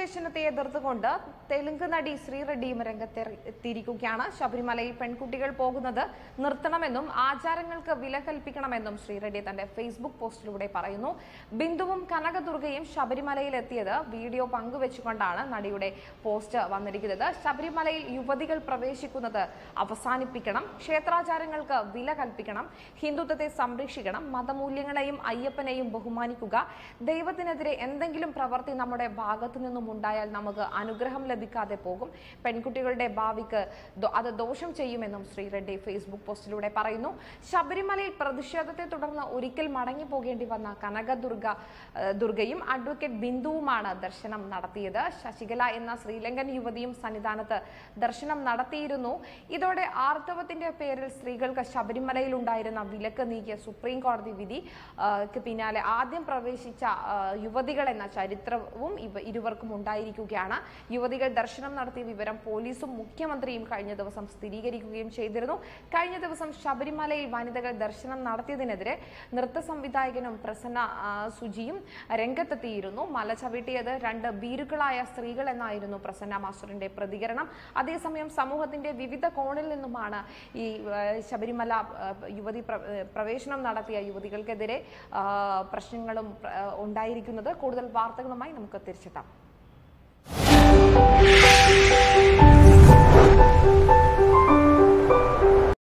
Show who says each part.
Speaker 1: പ്രവേശനത്തെ എതിർത്തുകൊണ്ട് തെലുങ്ക് നടി ശ്രീറെഡ്ഡിയും രംഗത്തെത്തിയിരിക്കുകയാണ് ശബരിമലയിൽ പെൺകുട്ടികൾ പോകുന്നത് നിർത്തണമെന്നും ആചാരങ്ങൾക്ക് വില കൽപ്പിക്കണമെന്നും ശ്രീറെഡ്ഡി തന്റെ ഫേസ്ബുക്ക് പോസ്റ്റിലൂടെ പറയുന്നു ബിന്ദുവും കനകദുർഗയും ശബരിമലയിൽ എത്തിയത് വീഡിയോ പങ്കുവെച്ചുകൊണ്ടാണ് നടിയുടെ പോസ്റ്റ് വന്നിരിക്കുന്നത് ശബരിമലയിൽ യുവതികൾ പ്രവേശിക്കുന്നത് അവസാനിപ്പിക്കണം ക്ഷേത്രാചാരങ്ങൾക്ക് വില കൽപ്പിക്കണം ഹിന്ദുത്വത്തെ സംരക്ഷിക്കണം മതമൂല്യങ്ങളെയും അയ്യപ്പനെയും ബഹുമാനിക്കുക ദൈവത്തിനെതിരെ എന്തെങ്കിലും പ്രവൃത്തി നമ്മുടെ ഭാഗത്തു നിന്നും ഉണ്ടായാൽ നമുക്ക് അനുഗ്രഹം ലഭിക്കാതെ പോകും പെൺകുട്ടികളുടെ ഭാവിക്ക് ദോ- അത് ദോഷം ചെയ്യുമെന്നും ശ്രീ റെഡ്ഡി ഫേസ്ബുക്ക് പോസ്റ്റിലൂടെ പറയുന്നു ശബരിമലയിൽ പ്രതിഷേധത്തെ തുടർന്ന് ഒരിക്കൽ മടങ്ങി പോകേണ്ടി വന്ന കനകദുർഗ ഏഹ്, ദുർഗയും അഡ്വക്കേറ്റ് ബിന്ദുവുമാണ് ദർശനം നടത്തിയത് ശശികല എന്ന ശ്രീലങ്കൻ യുവതിയും സന്നിധാനത്ത് ദർശനം നടത്തിയിരുന്നു ഇതോടെ ആർത്തവത്തിന്റെ പേരിൽ സ്ത്രീകൾക്ക് ശബരിമലയിൽ ഉണ്ടായിരുന്ന വിലക്ക് നീക്കിയ സുപ്രീം കോടതി വിധി ആ, ക്ക് പിന്നാലെ ആദ്യം പ്രവേശിച്ച ആ, യുവതികൾ എന്ന ചരിത്രവും ഇവ ഇരുവർക്കും ഉണ്ടായിരിക്കുകയാണ് യുവതികൾ ദർശനം നടത്തിയ വിവരം പോലീസും മുഖ്യമന്ത്രിയും കഴിഞ്ഞ ദിവസം സ്ഥിരീകരിക്കുകയും ചെയ്തിരുന്നു കഴിഞ്ഞ ദിവസം ശബരിമലയിൽ വനിതകൾ ദർശനം നടത്തിയതിനെതിരെ നൃത്ത സംവിധായകനും പ്രസന്ന ആ, സുജിയും രംഗത്തെത്തിയിരുന്നു മല ചവിട്ടിയത് രണ്ട് ഭീരുക്കളായ സ്ത്രീകൾ എന്നായിരുന്നു പ്രസന്ന മാസ്റ്ററിന്റെ പ്രതികരണം അതേസമയം സമൂഹത്തിന്റെ വിവിധ കോണിൽ നിന്നുമാണ് ഈ ആ, ശബരിമല ആ, യുവതി പ്ര- പ്രവേശനം നടത്തിയ യുവതികൾക്കെതിരെ ആ, പ്രശ്നങ്ങളും ആ, ഉണ്ടായിരിക്കുന്നത് കൂടുതൽ വാർത്തകളുമായി നമുക്ക് തിരിച്ചെത്താം